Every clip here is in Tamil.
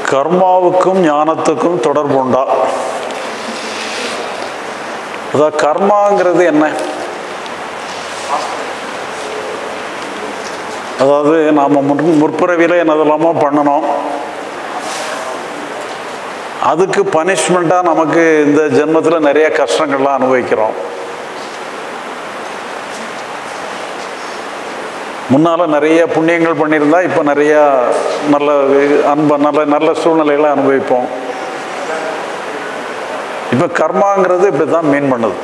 கர்மாவுக்கும் ஞானத்துக்கும் தொடர்பு உண்டா அதாவது கர்மாங்கிறது என்ன அதாவது நாம் முன் முற்பிறவியில் என்னதெல்லாமோ பண்ணணும் அதுக்கு பனிஷ்மெண்ட்டாக நமக்கு இந்த ஜென்மத்தில் நிறைய கஷ்டங்கள்லாம் அனுபவிக்கிறோம் முன்னால் நிறைய புண்ணியங்கள் பண்ணியிருந்தா இப்போ நிறைய நல்ல அன்ப நல்ல நல்ல சூழ்நிலைகளை அனுபவிப்போம் இப்போ கர்மாங்கிறது இப்படி தான் மீன் பண்ணுது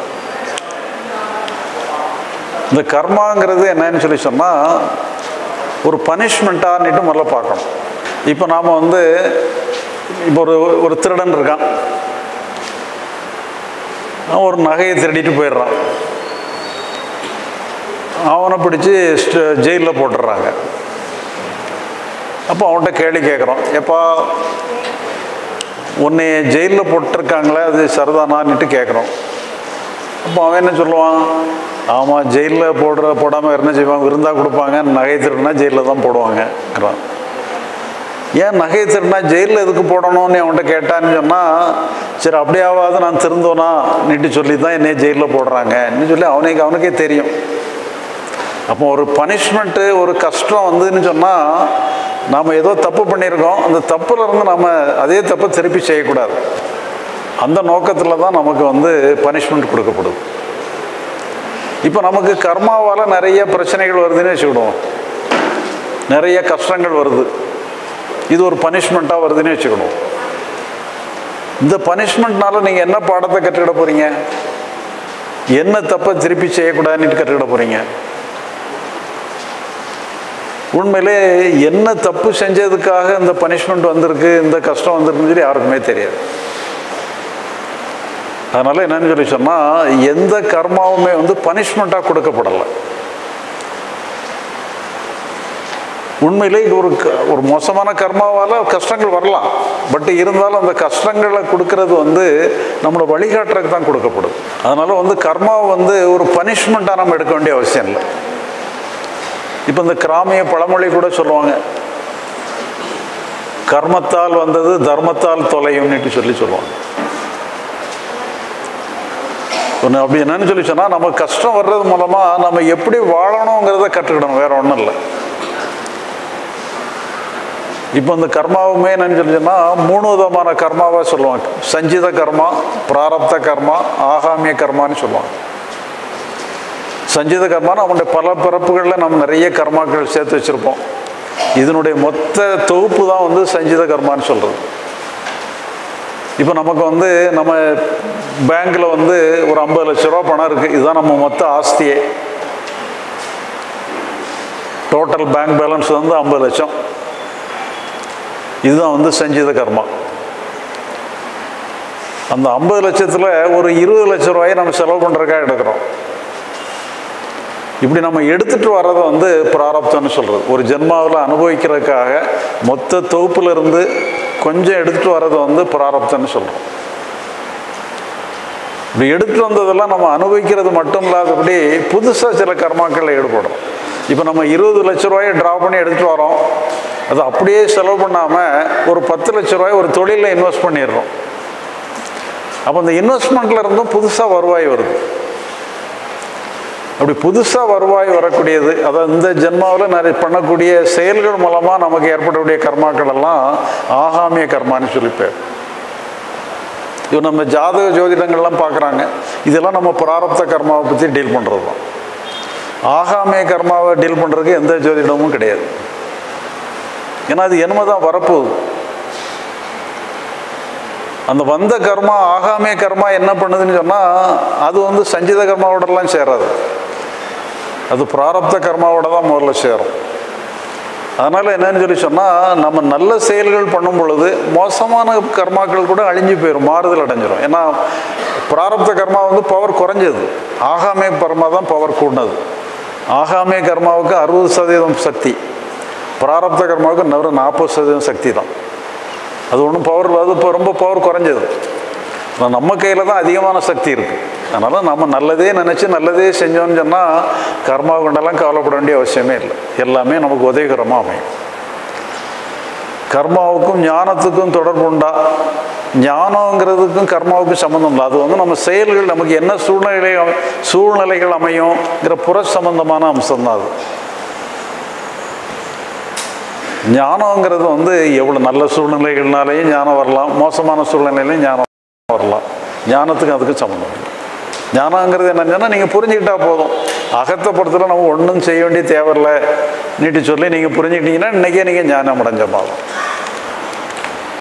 இந்த கர்மாங்கிறது என்னன்னு சொல்லி சொன்னால் ஒரு பனிஷ்மெண்ட்டான்னுட்டு முதல்ல பார்க்கணும் இப்போ நாம் வந்து இப்போ ஒரு ஒரு திருடன் இருக்கான் அவன் ஒரு நகையை திருடிட்டு போயிடுறான் அவனை பிடிச்சி ஜெயிலில் போட்டுடுறாங்க அப்போ அவன்கிட்ட கேள்வி கேட்குறோம் எப்பா உன்னை ஜெயிலில் போட்டிருக்காங்களே அது சரிதானான்னுட்டு கேட்குறோம் அப்போ அவன் என்ன சொல்லுவான் ஆமாம் ஜெயிலில் போடுற போடாமல் என்ன செய்வாங்க விருந்தா கொடுப்பாங்க நகை திருடுனா ஜெயிலில் தான் போடுவாங்கங்கிறான் ஏன் நகை திருடினா ஜெயிலில் எதுக்கு போடணும்னு அவன்கிட்ட கேட்டான்னு சொன்னால் சரி அப்படியாவது நான் திருந்தோனா நீட்டு சொல்லி தான் என்னைய ஜெயிலில் போடுறாங்கன்னு சொல்லி அவனுக்கு அவனுக்கே தெரியும் அப்போ ஒரு பனிஷ்மெண்ட்டு ஒரு கஷ்டம் வந்துன்னு சொன்னால் நாம் ஏதோ தப்பு பண்ணியிருக்கோம் அந்த தப்புல இருந்து நம்ம அதே தப்பை திருப்பி செய்யக்கூடாது அந்த நோக்கத்தில் தான் நமக்கு வந்து பனிஷ்மெண்ட் கொடுக்கப்படுது இப்போ நமக்கு கர்மாவால் நிறைய பிரச்சனைகள் வருதுன்னு வச்சுக்கிடுவோம் நிறைய கஷ்டங்கள் வருது இது ஒரு பனிஷ்மெண்ட்டாக வருதுன்னு வச்சுக்கணும் இந்த பனிஷ்மெண்ட்னால நீங்கள் என்ன பாடத்தை கற்றுக்கிட போகிறீங்க என்ன தப்பை திருப்பி செய்யக்கூடாதுன்னு கற்றுக்கிட போகிறீங்க உண்மையிலே என்ன தப்பு செஞ்சதுக்காக இந்த பனிஷ்மெண்ட் வந்திருக்கு இந்த கஷ்டம் வந்திருக்குன்னு சொல்லி யாருக்குமே தெரியாது அதனால் என்னன்னு சொல்லி சொன்னால் எந்த கர்மாவுமே வந்து பனிஷ்மெண்ட்டாக கொடுக்கப்படலை உண்மையிலே இது ஒரு க- ஒரு மோசமான கர்மாவால் கஷ்டங்கள் வரலாம் பட் இருந்தாலும் அந்த கஷ்டங்களை கொடுக்கறது வந்து நம்மளை வழிகாட்டுறதுக்கு தான் கொடுக்கப்படுது அதனால் வந்து கர்மாவை வந்து ஒரு பனிஷ்மெண்ட்டாக நம்ம எடுக்க வேண்டிய அவசியம் இல்லை இப்போ இந்த கிராமிய பழமொழி கூட சொல்லுவாங்க கர்மத்தால் வந்தது தர்மத்தால் தொலையும்னுட்டு சொல்லி சொல்லுவாங்க ஒன்று அப்படி என்னன்னு சொல்லி சொன்னால் நம்ம கஷ்டம் வர்றது மூலமாக நம்ம எப்படி வாழணுங்கிறத கற்றுக்கிடணும் வேற ஒன்றும் இல்லை இப்போ இந்த கர்மாவுமே என்னன்னு சொல்லி சொன்னால் மூணு விதமான கர்மாவாக சொல்லுவாங்க சஞ்சித கர்மா பிராரப்த கர்மா ஆகாமிய கர்மான்னு சொல்லுவாங்க சஞ்சித கர்மானா அவனுடைய பல பிறப்புகளில் நம்ம நிறைய கர்மாக்கள் சேர்த்து வச்சுருப்போம் இதனுடைய மொத்த தொகுப்பு தான் வந்து சஞ்சித கர்மான்னு சொல்கிறது இப்போ நமக்கு வந்து நம்ம பேங்க்கில் வந்து ஒரு ஐம்பது லட்ச ரூபா பணம் இருக்குது இதுதான் நம்ம மொத்த ஆஸ்தியே டோட்டல் பேங்க் பேலன்ஸ் வந்து ஐம்பது லட்சம் இதுதான் வந்து சஞ்சித கர்மா அந்த ஐம்பது லட்சத்தில் ஒரு இருபது லட்ச ரூபாயை நம்ம செலவு பண்ணுறதுக்காக எடுக்கிறோம் இப்படி நம்ம எடுத்துட்டு வர்றதை வந்து பிராரப்தம்னு சொல்கிறது ஒரு ஜென்மாவில் அனுபவிக்கிறதுக்காக மொத்த தொகுப்புல இருந்து கொஞ்சம் எடுத்துட்டு வர்றதை வந்து பிராரப்தம்னு சொல்கிறோம் இப்படி எடுத்துட்டு வந்ததெல்லாம் நம்ம அனுபவிக்கிறது மட்டும் இல்லாதபடி புதுசாக சில கர்மாக்களில் ஈடுபடுறோம் இப்போ நம்ம இருபது லட்ச ரூபாயை ட்ரா பண்ணி எடுத்துகிட்டு வரோம் அது அப்படியே செலவு பண்ணாமல் ஒரு பத்து லட்ச ரூபாய் ஒரு தொழிலில் இன்வெஸ்ட் பண்ணிடுறோம் அப்போ அந்த இன்வெஸ்ட்மெண்ட்டில் இருந்தும் புதுசாக வருவாய் வருது அப்படி புதுசாக வருவாய் வரக்கூடியது அதாவது இந்த ஜென்மாவில் நிறைய பண்ணக்கூடிய செயல்கள் மூலமாக நமக்கு ஏற்படக்கூடிய கர்மாக்கள் எல்லாம் ஆகாமிய கர்மான்னு சொல்லி பேர் இது நம்ம ஜாதக ஜோதிடங்கள்லாம் பார்க்குறாங்க இதெல்லாம் நம்ம பிராரப்த கர்மாவை பற்றி டீல் பண்ணுறது தான் ஆகாமிய கர்மாவை டீல் பண்ணுறதுக்கு எந்த ஜோதிடமும் கிடையாது ஏன்னா அது என்னமோ தான் வரப்போகுது அந்த வந்த கர்மா ஆகாமிய கர்மா என்ன பண்ணுதுன்னு சொன்னால் அது வந்து சஞ்சித கர்மாவோடலாம் சேராது அது பிராரப்த கர்மாவோட தான் முதல்ல சேரும் அதனால் என்னன்னு சொல்லி சொன்னால் நம்ம நல்ல செயல்கள் பண்ணும் பொழுது மோசமான கர்மாக்கள் கூட அழிஞ்சு போயிடும் மாறுதல் அடைஞ்சிரும் ஏன்னா பிராரப்த கர்மா வந்து பவர் குறைஞ்சது ஆகாமிய கர்மா தான் பவர் கூடினது ஆகாமிய கர்மாவுக்கு அறுபது சதவீதம் சக்தி பிராரப்த கர்மாவுக்கு வெறும் நாற்பது சதவீதம் சக்தி தான் அது ஒன்றும் பவர் அது இப்போ ரொம்ப பவர் குறைஞ்சது ஆனா நம்ம கையில் தான் அதிகமான சக்தி இருக்குது அதனால் நம்ம நல்லதே நினச்சி நல்லதே செஞ்சோம்னு சொன்னால் கர்மா கொண்டெல்லாம் கவலைப்பட வேண்டிய அவசியமே இல்லை எல்லாமே நமக்கு உதவிகரமாக அமையும் கர்மாவுக்கும் ஞானத்துக்கும் தொடர்பு உண்டா ஞானங்கிறதுக்கும் கர்மாவுக்கும் சம்மந்தம் இல்லை அது வந்து நம்ம செயல்கள் நமக்கு என்ன சூழ்நிலை அமை- சூழ்நிலைகள் அமையுங்கிற புற சம்பந்தமான அம்சம்தான் அது ஞானங்கிறது வந்து எவ்வளோ நல்ல சூழ்நிலைகள்னாலேயும் ஞானம் வரலாம் மோசமான சூழ்நிலையிலையும் ஞானம் வரலாம் ஞானத்துக்கு அதுக்கு சம்மந்தம் இல்லை ஞானங்கிறது என்னன்னா நீங்கள் புரிஞ்சுக்கிட்டா போதும் அகத்தை பொறுத்தவரை நம்ம ஒன்றும் செய்ய வேண்டிய தேவையில்லை நீட்டு சொல்லி நீங்கள் புரிஞ்சுக்கிட்டீங்கன்னா இன்றைக்கே நீங்கள் ஞானம் அடைஞ்ச மாதிரி